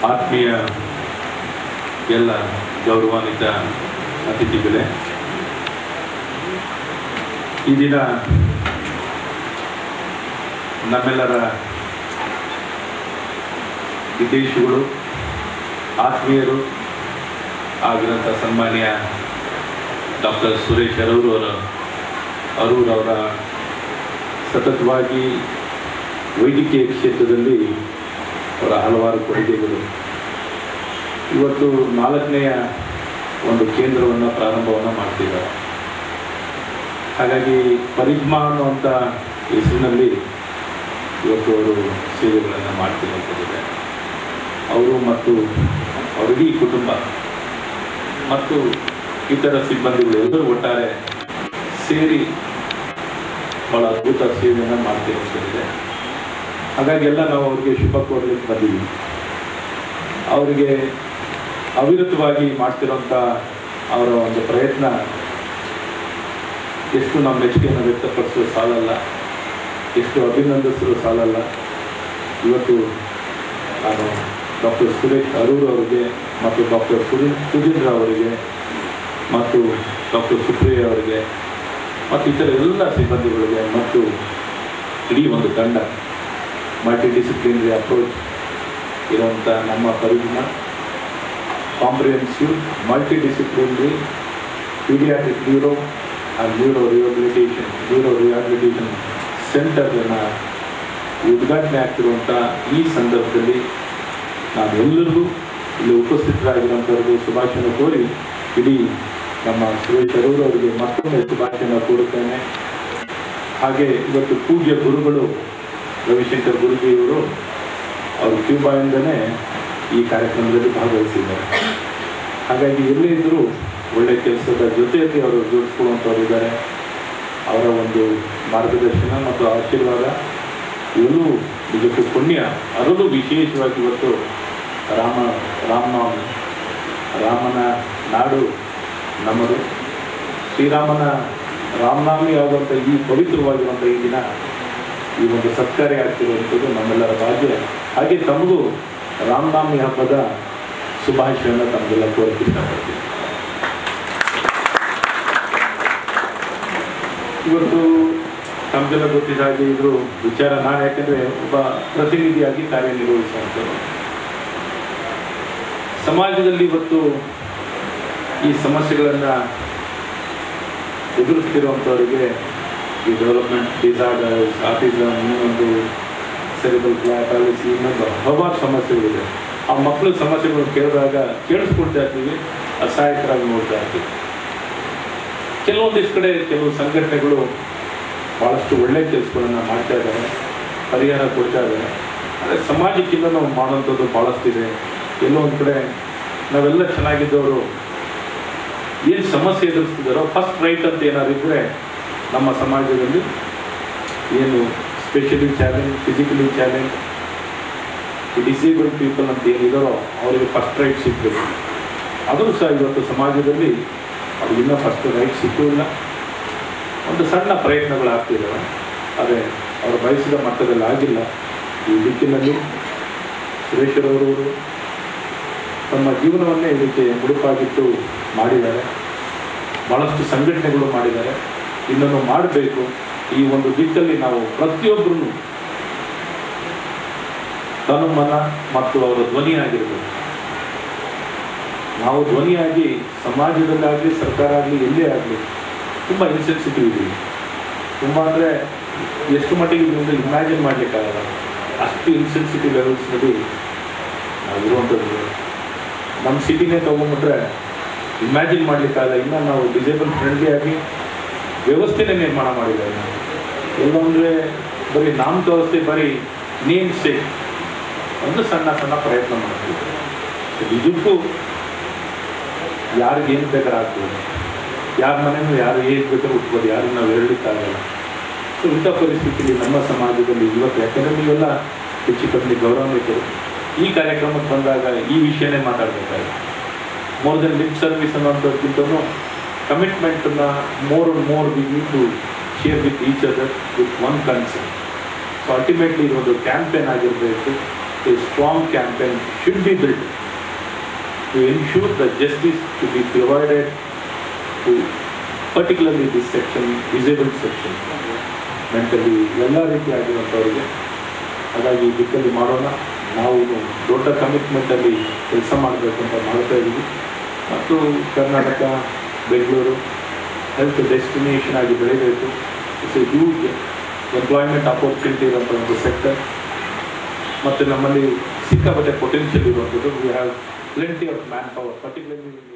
ಆತ್ಮೀಯ ಎಲ್ಲ ಗೌರವಾನ್ವಿತ ಅತಿಥಿಗಳೇ ಈ ದಿನ ನಮ್ಮೆಲ್ಲರ ವಿದೇಶಿಗಳು ಆತ್ಮೀಯರು ಆಗಿರೋಂಥ ಸನ್ಮಾನ್ಯ ಡಾಕ್ಟರ್ ಸುರೇಶ್ ಅರೂರು ಅವರ ಅರೂರವರ ಸತತವಾಗಿ ವೈದ್ಯಕೀಯ ಕ್ಷೇತ್ರದಲ್ಲಿ ಅವರ ಹಲವಾರು ಕೊಡುಗೆಗಳು ಇವತ್ತು ನಾಲ್ಕನೆಯ ಒಂದು ಕೇಂದ್ರವನ್ನು ಪ್ರಾರಂಭವನ್ನು ಮಾಡ್ತಿದ್ದಾರೆ ಹಾಗಾಗಿ ಪರಿಜ್ಮಾ ಅನ್ನುವಂಥ ಹೆಸರಿನಲ್ಲಿ ಇವತ್ತು ಅವರು ಸೇವೆಗಳನ್ನು ಮಾಡ್ತಿರುವಂಥದ್ದಿದೆ ಅವರು ಮತ್ತು ಅವರ ಇಡೀ ಕುಟುಂಬ ಮತ್ತು ಇತರ ಸಿಬ್ಬಂದಿಗಳು ಎಲ್ಲರೂ ಒಟ್ಟಾರೆ ಸೇರಿ ಬಹಳ ಅದ್ಭುತ ಸೇವೆಯನ್ನು ಮಾಡ್ತಿರುವಂಥದ್ದಿದೆ ಹಾಗಾಗಿ ಎಲ್ಲ ನಾವು ಅವರಿಗೆ ಶುಭ ಕೋರ್ಲಿಕ್ಕೆ ಬಂದಿದ್ದೀವಿ ಅವರಿಗೆ ಅವಿರತವಾಗಿ ಮಾಡ್ತಿರೋಂಥ ಅವರ ಒಂದು ಪ್ರಯತ್ನ ಎಷ್ಟು ನಮ್ಮ ಮೆಚ್ಚುಗೆಯನ್ನು ವ್ಯಕ್ತಪಡಿಸಲು ಸಾಲಲ್ಲ ಎಷ್ಟು ಅಭಿನಂದಿಸಲು ಸಾಲಲ್ಲ ಇವತ್ತು ನಾನು ಡಾಕ್ಟರ್ ಸುರೇಶ್ ಅರೂರ್ ಅವರಿಗೆ ಮತ್ತು ಡಾಕ್ಟರ್ ಸುರಿ ಸುಧೀಂದ್ರ ಅವರಿಗೆ ಮತ್ತು ಡಾಕ್ಟರ್ ಸುಪ್ರಿಯ ಅವರಿಗೆ ಮತ್ತು ಇತರ ಎಲ್ಲ ಸಿಬ್ಬಂದಿಗಳಿಗೆ ಮತ್ತು ಇಡೀ ಒಂದು ತಂಡ ಮಲ್ಟಿ ಡಿಸಿಪ್ಲಿನರಿ ಅಪ್ರೋಚ್ ಇರುವಂಥ ನಮ್ಮ ಪರಿಜ್ಞ comprehensive multi disciplinary paediatric neuro and neuro rehabilitation neuro rehabilitation ಸೆಂಟರ್ನ ಉದ್ಘಾಟನೆ ಆಗ್ತಿರುವಂಥ ಈ ಸಂದರ್ಭದಲ್ಲಿ ನಾನು ಎಲ್ಲರಿಗೂ ಇಲ್ಲಿ ಉಪಸ್ಥಿತರಾಗಿರುವಂಥವ್ರಿಗೆ ಶುಭಾಶಯನ ಕೋರಿ ಇಡೀ ನಮ್ಮ ಸುರೇಶ್ ಅರೂರ್ ಅವರಿಗೆ ಮತ್ತೊಮ್ಮೆ ಶುಭಾಶಯನ ಕೋರುತ್ತೇನೆ ಹಾಗೆ ಇವತ್ತು ಪೂಜ್ಯ ಗುರುಗಳು ರವಿಶಂಕರ್ ಗುರುಜಿಯವರು ಅವರು ಕ್ಯೂಬಾಯಿಂದನೇ ಈ ಕಾರ್ಯಕ್ರಮದಲ್ಲಿ ಭಾಗವಹಿಸಿದ್ದಾರೆ ಹಾಗಾಗಿ ಎಲ್ಲೇ ಇದ್ದರೂ ಒಳ್ಳೆ ಕೆಲಸದ ಜೊತೆಯಲ್ಲಿ ಅವರು ಜೋಡಿಸ್ಕೊಳ್ಳುವಂಥವ್ರು ಇದ್ದಾರೆ ಅವರ ಒಂದು ಮಾರ್ಗದರ್ಶನ ಮತ್ತು ಆಶೀರ್ವಾದ ಇವರು ನಿಜಕ್ಕೂ ಪುಣ್ಯ ಅದರಲ್ಲೂ ವಿಶೇಷವಾಗಿ ಇವತ್ತು ರಾಮ ರಾಮನವಮಿ ರಾಮನ ನಾಡು ನಮ್ಮದು ಶ್ರೀರಾಮನ ರಾಮನಾಮಿ ಆಗುವಂಥ ಈ ಪವಿತ್ರವಾಗಿರುವಂಥ ಈ ದಿನ ಈ ಒಂದು ಸತ್ಕಾರ್ಯ ಆಗ್ತಿರುವಂಥದ್ದು ನಮ್ಮೆಲ್ಲರ ಭಾಗ್ಯ ಹಾಗೆ ತಮಗೂ ರಾಮನಾಮಿ ಹಬ್ಬದ ಶುಭಾಶಯವನ್ನು ತಮಗೆಲ್ಲ ಕೋರಕ್ಕೆ ಇಷ್ಟಪಡ್ತೀನಿ ಇವತ್ತು ತಮಗೆಲ್ಲ ಗೊತ್ತಿದ್ದ ಹಾಗೆ ಇದ್ರು ವಿಚಾರ ನಾನು ಯಾಕೆಂದ್ರೆ ಒಬ್ಬ ಪ್ರತಿನಿಧಿಯಾಗಿ ಕಾರ್ಯನಿರ್ವಹಿಸುವಂಥದ್ದು ಸಮಾಜದಲ್ಲಿ ಇವತ್ತು ಈ ಸಮಸ್ಯೆಗಳನ್ನು ಎದುರಿಸ್ತಿರುವಂಥವರಿಗೆ ಈ ಡೆವಲಪ್ಮೆಂಟ್ ಡಿಸಾರ್ಡರ್ಸ್ ಆಟಿಸಮ್ ಇನ್ನೊಂದು ಸೆರಿಬಲ್ ಪ್ಯಾಲಿಸಿ ಇನ್ನೊಂದು ಹಲವಾರು ಸಮಸ್ಯೆಗಳಿದೆ ಆ ಮಕ್ಕಳ ಸಮಸ್ಯೆಗಳನ್ನು ಕೇಳಿದಾಗ ಕೇಳಿಸ್ಕೊಳ್ತಾ ಇರ್ತೀವಿ ಅಸಹಾಯಕರಾಗಿ ನೋಡ್ತಾ ಇರ್ತೀವಿ ಕೆಲವೊಂದಿಷ್ಟು ಕಡೆ ಕೆಲವು ಸಂಘಟನೆಗಳು ಭಾಳಷ್ಟು ಒಳ್ಳೆ ಕೆಲಸಗಳನ್ನು ಮಾಡ್ತಾ ಇದ್ದಾರೆ ಪರಿಹಾರ ಕೊಡ್ತಾ ಇದ್ದಾರೆ ಆದರೆ ಸಮಾಜಕ್ಕಿಂತ ನಾವು ಮಾಡುವಂಥದ್ದು ಭಾಳಷ್ಟಿದೆ ಎಲ್ಲೋ ಒಂದು ಕಡೆ ನಾವೆಲ್ಲ ಚೆನ್ನಾಗಿದ್ದವರು ಏನು ಸಮಸ್ಯೆ ಎದುರಿಸ್ತಿದ್ದಾರೋ ಫಸ್ಟ್ ರೈಟ್ ಅಂತ ಏನಾದ್ರು ಇದ್ದರೆ ನಮ್ಮ ಸಮಾಜದಲ್ಲಿ ಏನು specially challenge physically challenge disabled people ಅಂತ ಏನಿದಾರೋ ಅವರಿಗೆ ಫಸ್ಟ್ ರೈಟ್ ಸಿಗಬೇಕು ಆದರೂ ಸಹ ಇವತ್ತು ಸಮಾಜದಲ್ಲಿ ಅವ್ರಿಗಿನ್ನ ಫಸ್ಟ್ ರೈಟ್ ಸಿಕ್ಕಿಲ್ಲ ಒಂದು ಸಣ್ಣ ಪ್ರಯತ್ನಗಳಾಗ್ತಿದ್ದಾವೆ ಆದರೆ ಅವರು ಬಯಸಿದ ಮಟ್ಟದಲ್ಲಿ ಆಗಿಲ್ಲ ಈ ದಿಕ್ಕಿನಲ್ಲಿ ಸುರೇಶ್ವರವರು ತಮ್ಮ ಜೀವನವನ್ನೇ ಇದಕ್ಕೆ ಮುಡುಪಾಗಿಟ್ಟು ಮಾಡಿದ್ದಾರೆ ಭಾಳಷ್ಟು ಸಂಘಟನೆಗಳು ಮಾಡಿದ್ದಾರೆ ಇನ್ನೊಂದು ಮಾಡಬೇಕು ಈ ಒಂದು ದಿಕ್ಕಲ್ಲಿ ನಾವು ಪ್ರತಿಯೊಬ್ಬರೂ ತನು ಮನ ಮತ್ತು ಅವರ ಧ್ವನಿಯಾಗಿರಬೇಕು ನಾವು ಧ್ವನಿಯಾಗಿ ಸಮಾಜದಲ್ಲಾಗಲಿ ಸರ್ಕಾರ ಆಗಲಿ ಎಲ್ಲೇ ಆಗಲಿ ತುಂಬ ಇನ್ಸೆನ್ಸಿಟಿವ್ ಇದೀವಿ ತುಂಬ ಅಂದರೆ ಎಷ್ಟು ಮಟ್ಟಿಗೆ ಇದರಿಂದ ಇಮ್ಯಾಜಿನ್ ಮಾಡಲಿಕ್ಕಾಗಲ್ಲ ಅಷ್ಟು ಇನ್ಸೆನ್ಸಿಟಿವ್ ಲೆವೆಲ್ಸ್ನಲ್ಲಿ ನಾವು ಇರುವಂಥದ್ದು ನಮ್ಮ ಸಿಟಿನೇ ತೊಗೊಂಡ್ಬಿಟ್ರೆ ಇಮ್ಯಾಜಿನ್ ಮಾಡಲಿಕ್ಕಾಗಲ್ಲ ಇನ್ನು ನಾವು ಡಿಸೇಬಲ್ ಫ್ರೆಂಡ್ಲಿ ಆಗಿ ವ್ಯವಸ್ಥೆನೇ ನಿರ್ಮಾಣ ಮಾಡಿದ್ದಾರೆ ನಾವು ಎಲ್ಲೊಂದರೆ ಬರೀ ನಾಮಕಾವಸ್ಥೆ ಬರೀ ನೇಮ್ ಸೇಕ್ ಒಂದು ಸಣ್ಣ ಸಣ್ಣ ಪ್ರಯತ್ನ ಮಾಡ್ತೀವಿ ನಿಜಕ್ಕೂ ಯಾರಿಗೆ ಏನು ಬೇಕಾದ್ರೆ ಆಗ್ಬೋದು ಯಾರ ಮನೆಯೂ ಯಾರು ಹೇಗೆ ಬೇಕಾದ್ರೂ ಉಟ್ಬೋದು ಯಾರು ನಾವು ಹೇಳಲಿಕ್ಕಾಗಲ್ಲ ಸೊ ಇಂಥ ಪರಿಸ್ಥಿತಿಯಲ್ಲಿ ನಮ್ಮ ಸಮಾಜದಲ್ಲಿ ಇವತ್ತು ಯಾಕಂದರೆ ನೀವೆಲ್ಲ ಹೆಚ್ಚು ಕಮ್ಮಿ ಗೌರವಾನ್ವಿತರು ಈ ಕಾರ್ಯಕ್ರಮಕ್ಕೆ ಬಂದಾಗ ಈ ವಿಷಯನೇ ಮಾತಾಡಬೇಕಾಗುತ್ತೆ ಮೋರ್ ದೆನ್ ಲಿಪ್ ಸರ್ವಿಸ್ ಅನ್ನೋಂಥದ್ಕಿಂತನೂ ಕಮಿಟ್ಮೆಂಟನ್ನು more and more we need to share with each other with one concern so ultimately ಇದೊಂದು ಕ್ಯಾಂಪೇನ್ ಆಗಿರಬೇಕು a strong campaign should be built to ensure that justice to be provided to particularly this section, disabled section, mentally ಎಲ್ಲ ರೀತಿಯಾಗಿರುವಂಥವರಿಗೆ ಹಾಗಾಗಿ ಈ ದಿಕ್ಕಲ್ಲಿ ಮಾಡೋಣ ನಾವು ದೊಡ್ಡ ಕಮಿಟ್ಮೆಂಟಲ್ಲಿ ಕೆಲಸ ಮಾಡಬೇಕು ಅಂತ ಮಾಡ್ತಾ ಇದ್ದೀವಿ ಮತ್ತು ಕರ್ನಾಟಕ ಬೆಂಗಳೂರು ಹೆಲ್ತ್ ಡೆಸ್ಟಿನೇಷನ್ ಆಗಿ ಬೆಳಿಬೇಕು it's a huge employment opportunity ಇರುವಂಥ ಒಂದು ಸೆಕ್ಟರ್ ಮತ್ತು ನಮ್ಮಲ್ಲಿ ಸಿಕ್ಕಾಪಟ್ಟೆ ಪೊಟೆನ್ಷಿಯಲ್ ಇರುವಂಥದ್ದು we have plenty of manpower particularly